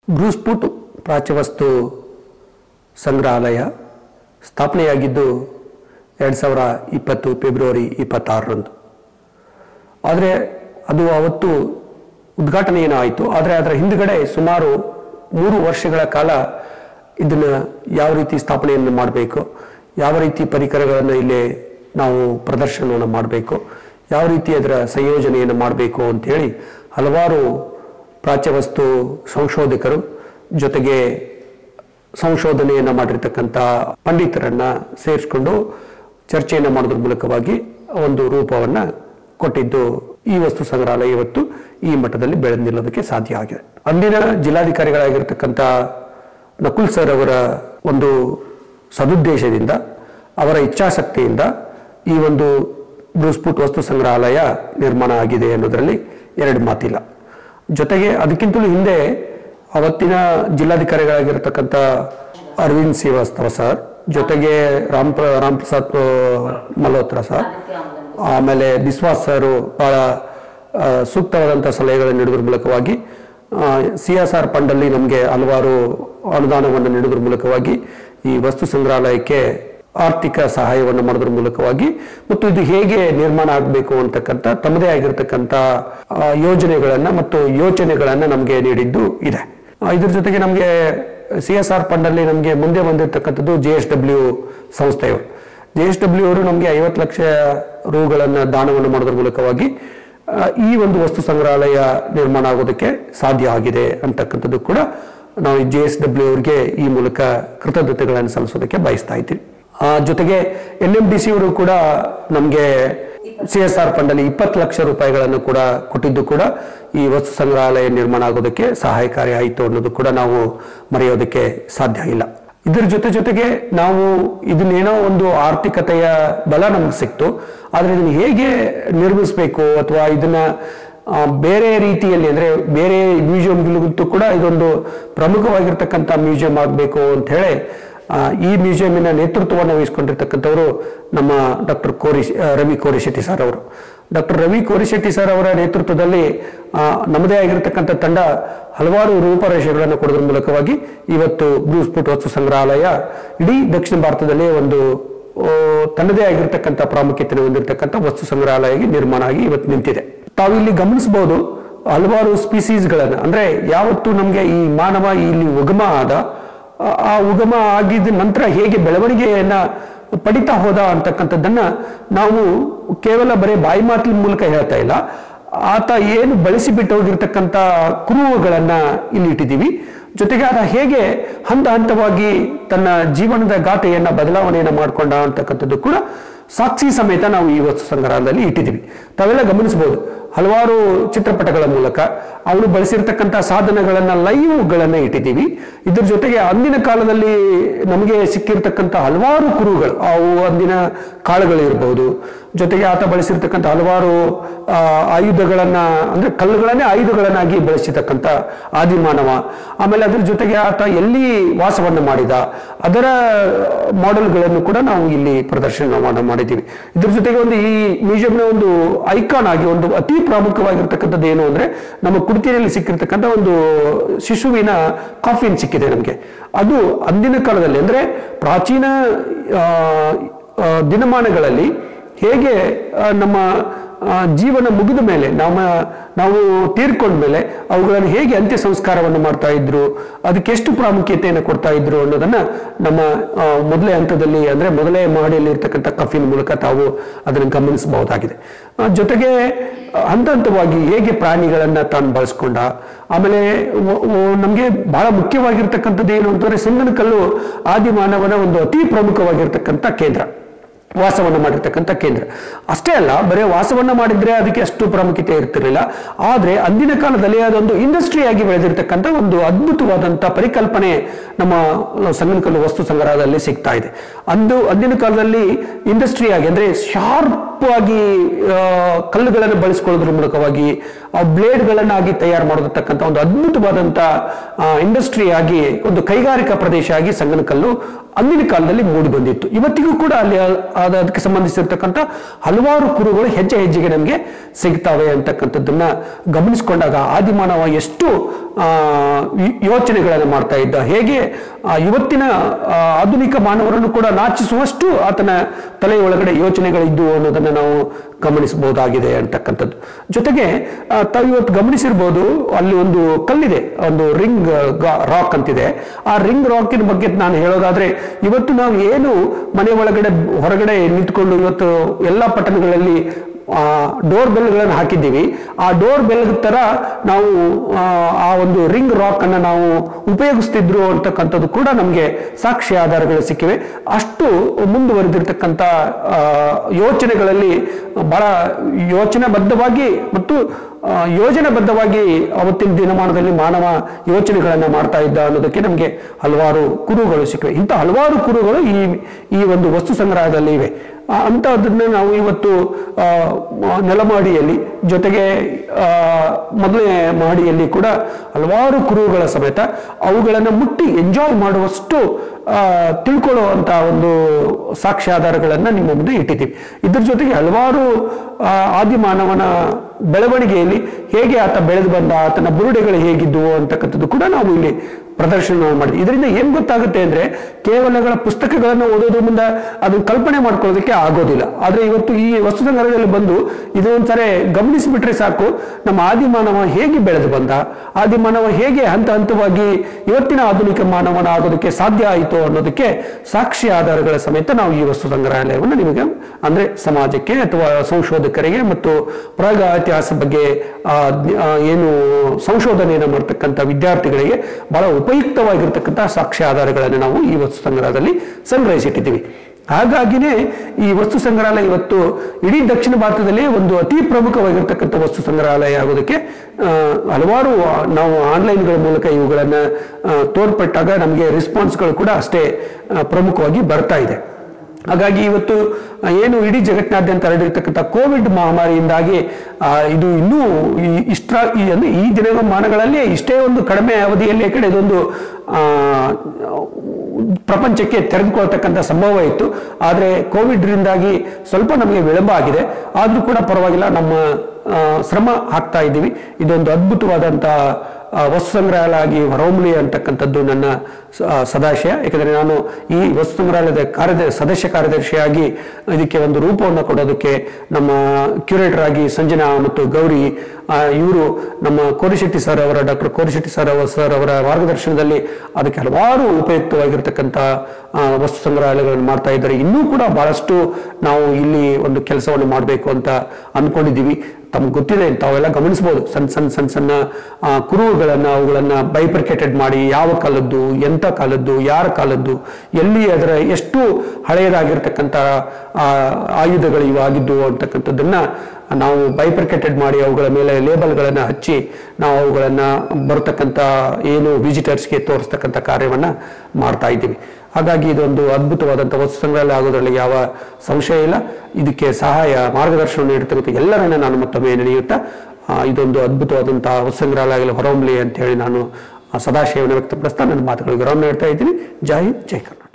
ಬ್ರೂಸ್ಪುಟ್ ಪ್ರಾಚ್ಯವಸ್ತು ಸಂಗ್ರಹಾಲಯ ಸ್ಥಾಪನೆಯಾಗಿದ್ದು ಎರಡು ಸಾವಿರ ಇಪ್ಪತ್ತು ಫೆಬ್ರವರಿ ಇಪ್ಪತ್ತಾರರಂದು ಆದರೆ ಅದು ಅವತ್ತು ಉದ್ಘಾಟನೆ ಏನೋ ಆಯಿತು ಆದರೆ ಅದರ ಹಿಂದುಗಡೆ ಸುಮಾರು ಮೂರು ವರ್ಷಗಳ ಕಾಲ ಇದನ್ನು ಯಾವ ರೀತಿ ಸ್ಥಾಪನೆಯನ್ನು ಮಾಡಬೇಕು ಯಾವ ರೀತಿ ಪರಿಕರಗಳನ್ನು ಇಲ್ಲಿ ನಾವು ಪ್ರದರ್ಶನವನ್ನು ಮಾಡಬೇಕು ಯಾವ ರೀತಿ ಅದರ ಸಂಯೋಜನೆಯನ್ನು ಮಾಡಬೇಕು ಅಂತೇಳಿ ಹಲವಾರು ಪ್ರಾಚ್ಯವಸ್ತು ಸಂಶೋಧಕರು ಜೊತೆಗೆ ಸಂಶೋಧನೆಯನ್ನು ಮಾಡಿರ್ತಕ್ಕಂಥ ಪಂಡಿತರನ್ನ ಸೇರಿಸ್ಕೊಂಡು ಚರ್ಚೆಯನ್ನು ಮಾಡೋದ್ರ ಮೂಲಕವಾಗಿ ಒಂದು ರೂಪವನ್ನು ಕೊಟ್ಟಿದ್ದು ಈ ವಸ್ತು ಸಂಗ್ರಹಾಲಯ ಇವತ್ತು ಈ ಮಟ್ಟದಲ್ಲಿ ಬೆಳೆದು ನಿಲ್ಲೋದಕ್ಕೆ ಸಾಧ್ಯ ಆಗಿದೆ ಅಂದಿನ ಜಿಲ್ಲಾಧಿಕಾರಿಗಳಾಗಿರ್ತಕ್ಕಂಥ ನಕುಲ್ ಸರ್ ಅವರ ಒಂದು ಸದುದ್ದೇಶದಿಂದ ಅವರ ಇಚ್ಛಾಶಕ್ತಿಯಿಂದ ಈ ಒಂದು ಬ್ರೂಸ್ಪುಟ್ ವಸ್ತು ಸಂಗ್ರಹಾಲಯ ನಿರ್ಮಾಣ ಆಗಿದೆ ಅನ್ನೋದರಲ್ಲಿ ಎರಡು ಮಾತಿಲ್ಲ ಜೊತೆಗೆ ಅದಕ್ಕಿಂತಲೂ ಹಿಂದೆ ಅವತ್ತಿನ ಜಿಲ್ಲಾಧಿಕಾರಿಗಳಾಗಿರ್ತಕ್ಕಂಥ ಅರವಿಂದ್ ಶ್ರೀವಾಸ್ತವ ಸರ್ ಜೊತೆಗೆ ರಾಮ್ ಪ್ರ ರಾಮ್ ಪ್ರಸಾದ್ ಮಲ್ಹೋತ್ರ ಸರ್ ಆಮೇಲೆ ಬಿಸ್ವಾಸ್ ಸರ್ ಬಹಳ ಆ, ಸೂಕ್ತವಾದಂಥ ಸಲಹೆಗಳನ್ನು ನೀಡೋದ್ರ ಮೂಲಕವಾಗಿ ಸಿ ಎಸ್ ಆರ್ ಫಂಡಲ್ಲಿ ನಮಗೆ ಹಲವಾರು ಅನುದಾನವನ್ನು ನೀಡೋದ್ರ ಮೂಲಕವಾಗಿ ಈ ವಸ್ತು ಸಂಗ್ರಹಾಲಯಕ್ಕೆ ಆರ್ಥಿಕ ಸಹಾಯವನ್ನು ಮಾಡೋದ್ರ ಮೂಲಕವಾಗಿ ಮತ್ತು ಇದು ಹೇಗೆ ನಿರ್ಮಾಣ ಆಗಬೇಕು ಅಂತಕ್ಕಂಥ ತಮ್ಮದೇ ಆಗಿರತಕ್ಕಂಥ ಆ, ಯೋಜನೆಗಳನ್ನು ಮತ್ತು ಯೋಚನೆಗಳನ್ನು ನಮಗೆ ನೀಡಿದ್ದು ಇದೆ ಆ, ಇದ್ರ ಜೊತೆಗೆ ನಮಗೆ ಸಿ ಎಸ್ ಆರ್ ಫಂಡಲ್ಲಿ ನಮಗೆ ಮುಂದೆ ಬಂದಿರತಕ್ಕಂಥದ್ದು ಜೆ ಎಸ್ ಡಬ್ಲ್ಯೂ ಸಂಸ್ಥೆಯವರು ಜೆ ಎಸ್ ಡಬ್ಲ್ಯೂ ಅವರು ನಮಗೆ ಐವತ್ತು ಲಕ್ಷ ರೂಗಳನ್ನು ದಾನವನ್ನು ಮಾಡೋದ್ರ ಮೂಲಕವಾಗಿ ಆ, ಈ ಒಂದು ವಸ್ತು ಸಂಗ್ರಹಾಲಯ ನಿರ್ಮಾಣ ಆಗೋದಕ್ಕೆ ಸಾಧ್ಯ ಆಗಿದೆ ಅಂತಕ್ಕಂಥದ್ದು ಕೂಡ ನಾವು ಜೆ ಎಸ್ ಡಬ್ಲ್ಯೂ ಅವ್ರಿಗೆ ಈ ಮೂಲಕ ಕೃತಜ್ಞತೆಗಳನ್ನು ಸಲ್ಲಿಸೋದಕ್ಕೆ ಬಯಸ್ತಾ ಇದ್ದೀವಿ ಆ, ಜೊತೆಗೆ ಎನ್ ಎಂ ಡಿ ಸಿ ಅವರು ಕೂಡ ನಮಗೆ ಸಿ ಎಸ್ ಆರ್ ಫಂಡಲ್ಲಿ ಇಪ್ಪತ್ತು ಲಕ್ಷ ರೂಪಾಯಿಗಳನ್ನು ಕೂಡ ಕೊಟ್ಟಿದ್ದು ಕೂಡ ಈ ವಸ್ತು ಸಂಗ್ರಹಾಲಯ ನಿರ್ಮಾಣ ಆಗೋದಕ್ಕೆ ಸಹಾಯಕಾರಿ ಆಯಿತು ಅನ್ನೋದು ಕೂಡ ನಾವು ಮರೆಯೋದಕ್ಕೆ ಸಾಧ್ಯ ಇಲ್ಲ ಇದರ ಜೊತೆ ಜೊತೆಗೆ ನಾವು ಇದನ್ನೇನೋ ಒಂದು ಆರ್ಥಿಕತೆಯ ಬಲ ನಮ್ಗೆ ಸಿಕ್ತು ಆದರೆ ಇದನ್ನು ಹೇಗೆ ನಿರ್ಮಿಸಬೇಕು ಅಥವಾ ಇದನ್ನ ಆ, ಬೇರೆ ರೀತಿಯಲ್ಲಿ ಅಂದರೆ ಬೇರೆ ಮ್ಯೂಸಿಯಂಗಳಿಗಂತೂ ಕೂಡ ಇದೊಂದು ಪ್ರಮುಖವಾಗಿರ್ತಕ್ಕಂಥ ಮ್ಯೂಸಿಯಂ ಆಗಬೇಕು ಅಂತ ಹೇಳಿ ಆ, ಈ ಮ್ಯೂಸಿಯಂನ ನೇತೃತ್ವವನ್ನು ವಹಿಸಿಕೊಂಡಿರ್ತಕ್ಕಂಥವರು ನಮ್ಮ ಡಾಕ್ಟರ್ ಕೋರಿ ಆ, ರವಿ ಕೋರಿಶೆಟ್ಟಿ ಸರ್ ಅವರು ಡಾಕ್ಟರ್ ರವಿ ಕೋರಿಶೆಟ್ಟಿ ಸರ್ ಅವರ ನೇತೃತ್ವದಲ್ಲಿ ಆ, ನಮ್ಮದೇ ಆಗಿರತಕ್ಕಂಥ ತಂಡ ಹಲವಾರು ರೂಪರೇಷೆಗಳನ್ನು ಕೊಡೋದ್ರ ಮೂಲಕವಾಗಿ ಇವತ್ತು ಬ್ರೂಸ್ಫುಟ್ ವಸ್ತು ಸಂಗ್ರಹಾಲಯ ಇಡೀ ದಕ್ಷಿಣ ಭಾರತದಲ್ಲೇ ಒಂದು ಆ, ತನ್ನದೇ ಆಗಿರತಕ್ಕಂಥ ಪ್ರಾಮುಖ್ಯತೆ ಹೊಂದಿರತಕ್ಕಂಥ ವಸ್ತು ಸಂಗ್ರಹಾಲಯ ನಿರ್ಮಾಣ ಆಗಿ ಇವತ್ತು ನಿಂತಿದೆ ತಾವಿಲ್ಲಿ ಗಮನಿಸಬಹುದು ಹಲವಾರು ಸ್ಪೀಸೀಸ್ಗಳನ್ನು ಅಂದ್ರೆ ಯಾವತ್ತು ನಮಗೆ ಈ ಮಾನವ ಇಲ್ಲಿ ಉಗಮ ಆದ ಆ- ಆ ಉಗಮ ಆಗಿದ ನಂತರ ಹೇಗೆ ಬೆಳವಣಿಗೆಯನ್ನ ಪಡಿತಾ ಹೋದ ಅಂತಕ್ಕಂಥದ್ದನ್ನ ನಾವು ಕೇವಲ ಬರೀ ಬಾಯಿ ಮಾತಿನ ಮೂಲಕ ಹೇಳ್ತಾ ಇಲ್ಲ ಆತ ಏನು ಬಳಸಿ ಬಿಟ್ಟು ಹೋಗಿರ್ತಕ್ಕಂಥ ಕುರುಹುಗಳನ್ನ ಇಲ್ಲಿ ಇಟ್ಟಿದ್ದೀವಿ ಜೊತೆಗೆ ಆತ ಹೇಗೆ ಹಂತ ಹಂತವಾಗಿ ತನ್ನ ಜೀವನದ ಗಾಥೆಯನ್ನ ಬದಲಾವಣೆಯನ್ನ ಮಾಡಿಕೊಂಡ ಅಂತಕ್ಕಂಥದ್ದು ಕೂಡ ಸಾಕ್ಷಿ ಸಮೇತ ನಾವು ಈ ವಸ್ತು ಸಂಗ್ರಹದಲ್ಲಿ ಇಟ್ಟಿದ್ದೀವಿ ತಾವೆಲ್ಲ ಗಮನಿಸಬಹುದು ಹಲವಾರು ಚಿತ್ರಪಟಗಳ ಮೂಲಕ ಅವನು ಬಳಸಿರ್ತಕ್ಕಂಥ ಸಾಧನಗಳನ್ನ ಲೈವ್ಗಳನ್ನ ಇಟ್ಟಿದ್ದೀವಿ ಇದ್ರ ಜೊತೆಗೆ ಅಂದಿನ ಕಾಲದಲ್ಲಿ ನಮಗೆ ಸಿಕ್ಕಿರ್ತಕ್ಕಂಥ ಹಲವಾರು ಕುರುಗಳು ಅವು ಅಂದಿನ ಕಾಳುಗಳಿರ್ಬೋದು ಜೊತೆಗೆ ಆತ ಬಳಸಿರ್ತಕ್ಕಂಥ ಹಲವಾರು ಆ, ಆಯುಧಗಳನ್ನ ಅಂದ್ರೆ ಕಲ್ಲುಗಳನ್ನೇ ಆಯುಧಗಳನ್ನಾಗಿ ಬಳಸಿರ್ತಕ್ಕಂಥ ಆದಿಮಾನವ ಆಮೇಲೆ ಅದ್ರ ಜೊತೆಗೆ ಆತ ಎಲ್ಲಿ ವಾಸವನ್ನು ಮಾಡಿದ ಅದರ ಮಾಡೆಲ್ಗಳನ್ನು ಕೂಡ ನಾವು ಇಲ್ಲಿ ಪ್ರದರ್ಶನ ಮಾಡ- ಮಾಡಿದ್ದೀವಿ ಇದ್ರ ಜೊತೆಗೆ ಒಂದು ಈ ಮ್ಯೂಸಿಯಂನ ಒಂದು ಐಕಾನ್ ಆಗಿ ಒಂದು ಅತಿ ಪ್ರಾಮುಖ್ಯವಾಗಿರ್ತಕ್ಕಂಥದ್ದು ಏನು ಅಂದ್ರೆ ನಮ್ಮ ಕುಡ್ತಿಯಲ್ಲಿ ಸಿಕ್ಕಿರ್ತಕ್ಕಂಥ ಒಂದು ಶಿಶುವಿನ ಕಾಫಿನ್ ಸಿಕ್ಕಿದೆ ನಮಗೆ ಅದು ಅಂದಿನ ಕಾಲದಲ್ಲಿ ಅಂದ್ರೆ ಪ್ರಾಚೀನ ಆ, ಆ, ದಿನಮಾನಗಳಲ್ಲಿ ಹೇಗೆ ಆ, ನಮ್ಮ ಆ, ಜೀವನ ಮುಗಿದ ಮೇಲೆ ನಮ್ಮ ನಾವು ತೀರ್ಕೊಂಡ ಮೇಲೆ ಅವುಗಳನ್ನು ಹೇಗೆ ಅಂತ್ಯ ಸಂಸ್ಕಾರವನ್ನು ಮಾಡ್ತಾ ಇದ್ರು ಅದಕ್ಕೆ ಎಷ್ಟು ಪ್ರಾಮುಖ್ಯತೆಯನ್ನು ಕೊಡ್ತಾ ಇದ್ರು ಅನ್ನೋದನ್ನ ನಮ್ಮ ಆ, ಮೊದಲೇ ಹಂತದಲ್ಲಿ ಅಂದ್ರೆ ಮೊದಲೇ ಮಾಡಿಯಲ್ಲಿ ಇರ್ತಕ್ಕಂಥ ಕಫಿನ್ ಮೂಲಕ ತಾವು ಅದನ್ನು ಗಮನಿಸಬಹುದಾಗಿದೆ ಆ, ಜೊತೆಗೆ ಆ, ಹಂತ ಹಂತವಾಗಿ ಹೇಗೆ ಪ್ರಾಣಿಗಳನ್ನ ತಾನು ಬಳಸ್ಕೊಂಡ ಆಮೇಲೆ ನಮಗೆ ಬಹಳ ಮುಖ್ಯವಾಗಿರ್ತಕ್ಕಂಥದ್ದು ಏನು ಅಂತಂದ್ರೆ ಸಿಂಗನಕಲ್ಲು ಆದಿ ಮಾನವನ ಒಂದು ಅತಿ ಪ್ರಮುಖವಾಗಿರ್ತಕ್ಕಂಥ ಕೇಂದ್ರ ವಾಸವನ್ನು ಮಾಡಿರ್ತಕ್ಕಂಥ ಕೇಂದ್ರ ಅಷ್ಟೇ ಅಲ್ಲ ಬರೀ ವಾಸವನ್ನ ಮಾಡಿದ್ರೆ ಅದಕ್ಕೆ ಅಷ್ಟು ಪ್ರಾಮುಖ್ಯತೆ ಇರ್ತಿರ್ಲಿಲ್ಲ ಆದ್ರೆ ಅಂದಿನ ಕಾಲದಲ್ಲಿ ಅದೊಂದು ಇಂಡಸ್ಟ್ರಿಯಾಗಿ ಬೆಳೆದಿರ್ತಕ್ಕಂಥ ಒಂದು ಅದ್ಭುತವಾದಂಥ ಪರಿಕಲ್ಪನೆ ನಮ್ಮ ಸಂಗನಕಲ್ಲು ವಸ್ತು ಸಂಗ್ರಹದಲ್ಲಿ ಸಿಗ್ತಾ ಇದೆ ಅಂದು ಅಂದಿನ ಕಾಲದಲ್ಲಿ ಇಂಡಸ್ಟ್ರಿಯಾಗಿ ಅಂದ್ರೆ ಶಾರ್ಪ್ ಆಗಿ ಆ, ಕಲ್ಲುಗಳನ್ನು ಬಳಸ್ಕೊಳ್ಳೋದ್ರ ಮೂಲಕವಾಗಿ ಆ ಬ್ಲೇಡ್ಗಳನ್ನಾಗಿ ತಯಾರು ಮಾಡಿರ್ತಕ್ಕಂಥ ಒಂದು ಅದ್ಭುತವಾದಂಥ ಇಂಡಸ್ಟ್ರಿ ಆಗಿ ಒಂದು ಕೈಗಾರಿಕಾ ಪ್ರದೇಶ ಆಗಿ ಸಂಗನಕಲ್ಲು ಅಂದಿನ ಕಾಲದಲ್ಲಿ ಮೂಡಿ ಬಂದಿತ್ತು ಇವತ್ತಿಗೂ ಕೂಡ ಅಲ್ಲಿ ಆ- ಆ ಅದು ಅದಕ್ಕೆ ಸಂಬಂಧಿಸಿರ್ತಕ್ಕಂಥ ಹಲವಾರು ಕುರುಗಳು ಹೆಜ್ಜೆ ಹೆಜ್ಜೆಗೆ ನಮಗೆ ಸಿಗ್ತವೆ ಅಂತಕ್ಕಂಥದ್ದನ್ನ ಗಮನಿಸಿಕೊಂಡಾಗ ಆದಿಮಾನವ ಎಷ್ಟು ಆ, ಯೋ- ಯೋಚನೆಗಳನ್ನು ಮಾಡ್ತಾ ಇದ್ದ ಹೇಗೆ ಆ, ಇವತ್ತಿನ ಆ, ಆಧುನಿಕ ಮಾನವರನ್ನು ಕೂಡ ನಾಚಿಸುವಷ್ಟು ಆತನ ತಲೆಯೊಳಗಡೆ ಯೋಚನೆಗಳಿದ್ದು ಅನ್ನೋದನ್ನು ನಾವು ಗಮನಿಸಬಹುದಾಗಿದೆ ಅಂತಕ್ಕಂಥದ್ದು ಜೊತೆಗೆ ಆ, ತಾವು ಇವತ್ತು ಗಮನಿಸಿರ್ಬೋದು ಅಲ್ಲಿ ಒಂದು ಕಲ್ಲಿದೆ ಒಂದು ರಿಂಗ್ ರಾಕ್ ಅಂತಿದೆ ಆ ರಿಂಗ್ ರಾಕಿನ ಬಗ್ಗೆ ನಾನು ಹೇಳೋದಾದ್ರೆ ಇವತ್ತು ನಾವು ಏನು ಮನೆ ಒಳಗಡೆ ಹೊರಗಡೆ ನಿಂತ್ಕೊಂಡು ಇವತ್ತು ಎಲ್ಲ ಪಟ್ಟಣಗಳಲ್ಲಿ ಡೋರ್ ಬೆಲ್ಗಳನ್ನು ಹಾಕಿದ್ದೀವಿ ಆ ಡೋರ್ ಬೆಲ್ ತರ ನಾವು ಆ, ಆ ಒಂದು ರಿಂಗ್ ರಾಕ್ ಅನ್ನ ನಾವು ಉಪಯೋಗಿಸ್ತಿದ್ರು ಅಂತಕ್ಕಂಥದ್ದು ಕೂಡ ನಮಗೆ ಸಾಕ್ಷಿ ಆಧಾರಗಳು ಸಿಕ್ಕಿವೆ ಅಷ್ಟು ಮುಂದುವರೆದಿರ್ತಕ್ಕಂಥ ಆ, ಯೋಚನೆಗಳಲ್ಲಿ ಬಹಳ ಯೋಚನಾಬದ್ಧವಾಗಿ ಮತ್ತು ಆ, ಯೋಜನಾಬದ್ಧವಾಗಿ ಅವತ್ತಿನ ದಿನಮಾನದಲ್ಲಿ ಮಾನವ ಯೋಚನೆಗಳನ್ನು ಮಾಡ್ತಾ ಇದ್ದ ಅನ್ನೋದಕ್ಕೆ ನಮಗೆ ಹಲವಾರು ಕುರುಗಳು ಸಿಕ್ಕಿವೆ ಇಂಥ ಹಲವಾರು ಕುರುಗಳು ಈ ಈ ಒಂದು ವಸ್ತು ಸಂಗ್ರಹದಲ್ಲಿ ಇವೆ ಆ, ಅಂಥದ್ದನ್ನ ನಾವು ಇವತ್ತು ಆ, ಮ- ನೆಲಮಾಡಿಯಲ್ಲಿ ಜೊತೆಗೆ ಆ, ಮೊದಲನೇ ಮಾಡಿಯಲ್ಲಿ ಕೂಡ ಹಲವಾರು ಕುರುಗಳ ಸಮೇತ ಅವುಗಳನ್ನು ಮುಟ್ಟಿ ಎಂಜಾಯ್ ಮಾಡುವಷ್ಟು ಆ, ತಿಳ್ಕೊಳ್ಳುವಂಥ ಒಂದು ಸಾಕ್ಷ್ಯಾಧಾರಗಳನ್ನು ನಿಮ್ಮ ಮುಂದೆ ಇಟ್ಟಿದ್ದೀವಿ ಇದ್ರ ಜೊತೆಗೆ ಹಲವಾರು ಆ, ಆದಿಮಾನವನ ಬೆಳವಣಿಗೆಯಲ್ಲಿ ಹೇಗೆ ಆತ ಬೆಳೆದು ಬಂದ ಆತನ ಬುರುಡೆಗಳು ಹೇಗಿದ್ದುವು ಅಂತಕ್ಕಂಥದ್ದು ಕೂಡ ನಾವು ಇಲ್ಲಿ ಪ್ರದರ್ಶನ ಮಾಡಿದ್ವಿ ಇದರಿಂದ ಏನ್ ಗೊತ್ತಾಗುತ್ತೆ ಅಂದ್ರೆ ಕೇವಲಗಳ ಪುಸ್ತಕಗಳನ್ನು ಓದೋದ್ರ ಮುಂದೆ ಅದನ್ನ ಕಲ್ಪನೆ ಮಾಡ್ಕೊಳ್ಳೋದಕ್ಕೆ ಆಗೋದಿಲ್ಲ ಆದ್ರೆ ಇವತ್ತು ಈ ವಸ್ತು ಸಂಗ್ರಹದಲ್ಲಿ ಬಂದು ಇದೊಂದ್ಸರಿ ಗಮನಿಸಿಬಿಟ್ರೆ ಸಾಕು ನಮ್ಮ ಆದಿಮಾನವ ಹೇಗೆ ಬೆಳೆದು ಬಂದ ಆದಿಮಾನವ ಹೇಗೆ ಹಂತ ಹಂತವಾಗಿ ಇವತ್ತಿನ ಆಧುನಿಕ ಮಾನವನ ಆಗೋದಕ್ಕೆ ಸಾಧ್ಯ ಆಯಿತು ಅನ್ನೋದಕ್ಕೆ ಸಾಕ್ಷಿ ಆಧಾರಗಳ ಸಮೇತ ನಾವು ಈ ವಸ್ತು ಸಂಗ್ರಹಾಲಯವನ್ನು ನಿಮಗೆ ಅಂದ್ರೆ ಸಮಾಜಕ್ಕೆ ಅಥವಾ ಸಂಶೋಧಕರಿಗೆ ಮತ್ತು ಪ್ರಾಗ ಇತಿಹಾಸ ಬಗ್ಗೆ ಆ, ಜ್ಞ- ಆ, ಏನು ಸಂಶೋಧನೆಯನ್ನು ಮಾಡ್ತಕ್ಕಂಥ ವಿದ್ಯಾರ್ಥಿಗಳಿಗೆ ಬಹಳ ಉಪಯುಕ್ತವಾಗಿರ್ತಕ್ಕಂಥ ಸಾಕ್ಷ್ಯ ಆಧಾರಗಳನ್ನು ನಾವು ಈ ವಸ್ತು ಸಂಗ್ರಹದಲ್ಲಿ ಸಂಗ್ರಹಿಸಿಟ್ಟಿದ್ದೀವಿ ಹಾಗಾಗಿನೇ ಈ ವಸ್ತು ಸಂಗ್ರಹಾಲಯ ಇವತ್ತು ಇಡೀ ದಕ್ಷಿಣ ಭಾರತದಲ್ಲಿ ಒಂದು ಅತಿ ಪ್ರಮುಖವಾಗಿರ್ತಕ್ಕಂಥ ವಸ್ತು ಸಂಗ್ರಹಾಲಯ ಆಗೋದಕ್ಕೆ ಆ, ಹಲವಾರು ಆ, ನಾವು ಆನ್ಲೈನ್ಗಳ ಮೂಲಕ ಇವುಗಳನ್ನು ಆ, ತೋರ್ಪಟ್ಟಾಗ ನಮಗೆ ರೆಸ್ಪಾನ್ಸ್ಗಳು ಕೂಡ ಅಷ್ಟೇ ಆ, ಪ್ರಮುಖವಾಗಿ ಬರ್ತಾ ಇದೆ ಹಾಗಾಗಿ ಇವತ್ತು ಆ, ಏನು ಇಡೀ ಜಗತ್ತಿನಾದ್ಯಂತ ಹರಡಿರ್ತಕ್ಕಂಥ ಕೋವಿಡ್ ಮಹಾಮಾರಿಯಿಂದಾಗಿ ಆ, ಇದು ಇನ್ನೂ ಈ- ಇಷ್ಟ್ರ ಈ ಅಂದ್ರೆ ಈ ದಿನಮಾನಗಳಲ್ಲಿ ಇಷ್ಟೇ ಒಂದು ಕಡಿಮೆ ಅವಧಿಯಲ್ಲಿ ಕಡೆ ಇದೊಂದು ಆ, ಪ್ರಪಂಚಕ್ಕೆ ತೆರೆದುಕೊಳ್ತಕ್ಕಂಥ ಸಂಭವ ಇತ್ತು ಆದರೆ ಕೋವಿಡ್ರಿಂದಾಗಿ ಸ್ವಲ್ಪ ನಮಗೆ ವಿಳಂಬ ಆಗಿದೆ ಆದರೂ ಕೂಡ ಪರವಾಗಿಲ್ಲ ನಮ್ಮ ಆ, ಶ್ರಮ ಹಾಕ್ತಾ ಇದ್ದೀವಿ ಇದೊಂದು ಅದ್ಭುತವಾದಂಥ ಆ, ವಸ್ತು ಸಂಗ್ರಹಾಲಯ ಆಗಿ ಹೊರಹೊಮ್ಮಲಿ ಅಂತಕ್ಕಂಥದ್ದು ನನ್ನ ಸ- ಆ, ಸದಾಶಯ ಯಾಕಂದರೆ ನಾನು ಈ ವಸ್ತು ಸಂಗ್ರಹಾಲಯದ ಕಾರ್ಯದ ಸದಸ್ಯ ಕಾರ್ಯದರ್ಶಿಯಾಗಿ ಇದಕ್ಕೆ ಒಂದು ರೂಪವನ್ನು ಕೊಡೋದಕ್ಕೆ ನಮ್ಮ ಕ್ಯೂರೇಟರ್ ಆಗಿ ಸಂಜನಾ ಮತ್ತು ಗೌರಿ ಇವರು ನಮ್ಮ ಕೋರಿಶೆಟ್ಟಿ ಸರ್ ಅವರ ಡಾಕ್ಟರ್ ಕೋರಿಶೆಟ್ಟಿ ಸರ್ ಅವರ ಸರ್ ಅವರ ಮಾರ್ಗದರ್ಶನದಲ್ಲಿ ಅದಕ್ಕೆ ಹಲವಾರು ಉಪಯುಕ್ತವಾಗಿರ್ತಕ್ಕಂಥ ಆ, ವಸ್ತು ಸಂಗ್ರಹಾಲಯಗಳನ್ನು ಮಾಡ್ತಾ ಇದ್ದಾರೆ ಇನ್ನೂ ಕೂಡ ಬಹಳಷ್ಟು ನಾವು ಇಲ್ಲಿ ಒಂದು ಕೆಲಸವನ್ನು ಮಾಡಬೇಕು ಅಂತ ಅಂದ್ಕೊಂಡಿದ್ದೀವಿ ತಮ್ಗೆ ಗೊತ್ತಿದೆ ತಾವೆಲ್ಲ ಗಮನಿಸ್ಬೋದು ಸಣ್ಣ ಸಣ್ಣ ಸಣ್ಣ ಸಣ್ಣ ಆ, ಕುರುಹುಗಳನ್ನು ಅವುಗಳನ್ನು ಬೈಪರ್ಕೆಟೆಡ್ ಮಾಡಿ ಯಾವ ಕಾಲದ್ದು ಎಂಥ ಕಾಲದ್ದು ಯಾರ ಕಾಲದ್ದು ಎಲ್ಲಿ ಅದರ ಎಷ್ಟು ಹಳೆಯದಾಗಿರ್ತಕ್ಕಂಥ ಆ, ಆಯುಧಗಳು ಇವು ಆಗಿದ್ದು ಅಂತಕ್ಕಂಥದ್ದನ್ನ ನಾವು ಬೈಪರ್ಕೆಟೆಡ್ ಮಾಡಿ ಅವುಗಳ ಮೇಲೆ ಲೇಬಲ್ಗಳನ್ನು ಹಚ್ಚಿ ನಾವು ಅವುಗಳನ್ನು ಬರತಕ್ಕಂಥ ಏನು ವಿಸಿಟರ್ಸ್ಗೆ ತೋರಿಸ್ತಕ್ಕಂಥ ಕಾರ್ಯವನ್ನು ಮಾಡ್ತಾ ಇದ್ದೀವಿ ಹಾಗಾಗಿ ಇದೊಂದು ಅದ್ಭುತವಾದಂಥ ವಸ್ತು ಸಂಗ್ರಹಾಲಯ ಆಗೋದ್ರಲ್ಲಿ ಯಾವ ಸಂಶಯ ಇಲ್ಲ ಇದಕ್ಕೆ ಸಹಾಯ ಮಾರ್ಗದರ್ಶನ ನೀಡತಕ್ಕಂಥ ಎಲ್ಲರನ್ನ ನಾನು ಮತ್ತೊಮ್ಮೆ ನೆನೆಯುತ್ತಾ ಆ, ಇದೊಂದು ಅದ್ಭುತವಾದಂಥ ವಸ್ತು ಸಂಗ್ರಹಾಲಯ ಹೊರಹೊಮ್ಮಲಿ ಅಂತ ಹೇಳಿ ನಾನು ಆ, ಸದಾಶಯವನ್ನು ವ್ಯಕ್ತಪಡಿಸ್ತಾ ನನ್ನ ಮಾತುಗಳಿಗೆ ವಿರಾಮ ನೀಡ್ತಾ ಇದ್ದೀನಿ ಜೈ ಹಿಂದ್ ಜೈ ಕರ್ನಾಟಕ